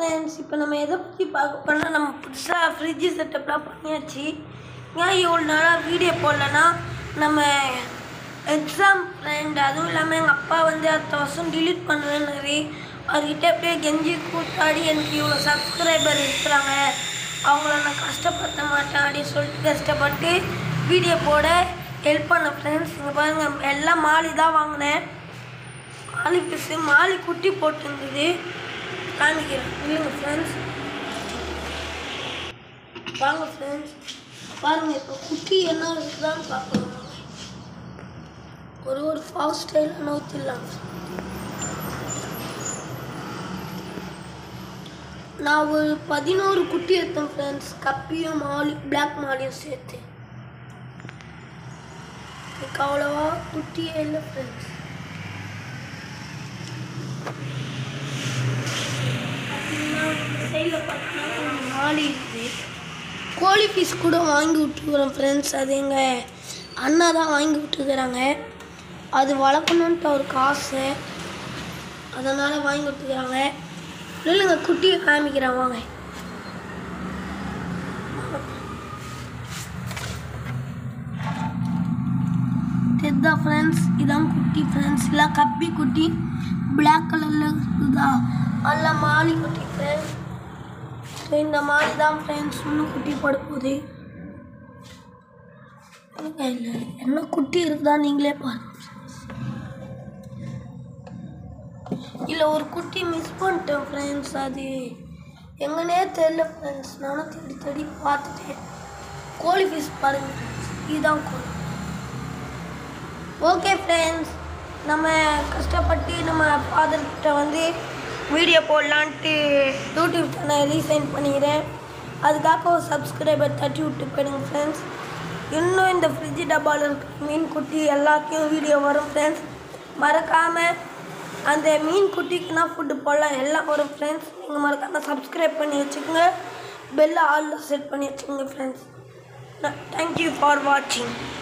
friends இப்போ நம்ம எதை பற்றி பார்க்க போனால் நம்ம புதுசாக ஃப்ரிட்ஜு செட்டப்லாம் பண்ணியாச்சு ஏன் இவ்வளோ நாளாக வீடியோ போடலன்னா நம்ம எக்ஸாம் ஃப்ரெண்ட் அதுவும் இல்லாமல் எங்கள் அப்பா வந்து அடுத்த வருஷம் டிலீட் பண்ணுவேன்னாரு அவர்கிட்ட அப்படியே கெஞ்சி கூத்தாடி எனக்கு இவ்வளோ சப்ஸ்கிரைபர் இருக்கிறாங்க அவங்கள நான் கஷ்டப்படுத்த மாட்டேன் அப்படின்னு சொல்லிட்டு கஷ்டப்பட்டு வீடியோ போட ஹெல்ப் பண்ண ஃப்ரெண்ட்ஸ் இங்கே பாருங்கள் எல்லாம் மாலி தான் வாங்கினேன் மாலி பிசு மாலி குட்டி போட்டிருந்தது காமிக்கிறேன் இல்லைங்க ஃப்ரெண்ட்ஸ் வாங்க ஃப்ரெண்ட்ஸ் பாருங்க இப்போ குட்டி என்ன இருக்குதான்னு பார்க்கலாம் ஒரு ஒரு ஃபாஸ்ட் ஸ்டைல் நோத்திடலாம் நான் ஒரு பதினோரு குட்டி எடுத்தேன் ஃப்ரெண்ட்ஸ் கப்பியும் மாலி பிளாக் மாலியும் சேர்த்து எனக்கு அவ்வளோவா குட்டியே இல்லை ஃப்ரெண்ட்ஸ் சைடில் பார்த்தீங்கன்னா மாலி இருக்குது கோழி பீஸ் கூட வாங்கி விட்டுருக்குறோம் ஃப்ரெண்ட்ஸ் அது எங்கள் அண்ணா தான் வாங்கி விட்டுருக்குறாங்க அது வளர்க்கணுன்ட்டு ஒரு காசு அதனால் வாங்கி விட்டுருக்குறாங்க இல்லைங்க குட்டியை காமிக்கிறேன் வாங்க இதுதான் ஃப்ரெண்ட்ஸ் இதான் குட்டி ஃப்ரெண்ட்ஸ் இல்லை கப்பி குட்டி பிளாக் கலரில் இருக்குதா அல்ல மாலி குட்டி ஃப்ரெண்ட்ஸ் ஸோ இந்த மாதிரி தான் ஃப்ரெண்ட்ஸ் இன்னும் குட்டி போட போகுது இல்லை என்ன குட்டி இருக்குதா நீங்களே பாருங்க இல்லை ஒரு குட்டி மிஸ் பண்ணிட்டேன் ஃப்ரெண்ட்ஸ் அது எங்கனே தெரியல ஃப்ரெண்ட்ஸ் நானும் தேடி தேடி பார்த்துட்டேன் கோழி ஃபீஸ் பாருங்க ஃப்ரெண்ட்ஸ் இதுதான் கோழி ஓகே ஃப்ரெண்ட்ஸ் நம்ம கஷ்டப்பட்டு நம்ம ஃபாதர்கிட்ட வந்து வீடியோ போடலான்ட்டு யூடியூப் சேனல் ரீசைன் பண்ணிக்கிறேன் அதுக்காக ஒரு சப்ஸ்கிரைபர் தட்டி விட்டு போயிடுங்க ஃப்ரெண்ட்ஸ் இன்னும் இந்த ஃப்ரிட்ஜ் டப்பாவில் இருக்கிற மீன் குட்டி எல்லாத்தையும் வீடியோ வரும் ஃப்ரெண்ட்ஸ் மறக்காமல் அந்த மீன் குட்டிக்குனா ஃபுட்டு போடலாம் எல்லாம் வரும் ஃப்ரெண்ட்ஸ் நீங்கள் மறக்காமல் சப்ஸ்கிரைப் பண்ணி வச்சுக்கோங்க பெல்ல ஆலில் செட் பண்ணி வச்சுக்கோங்க ஃப்ரெண்ட்ஸ் தேங்க்யூ ஃபார் வாட்சிங்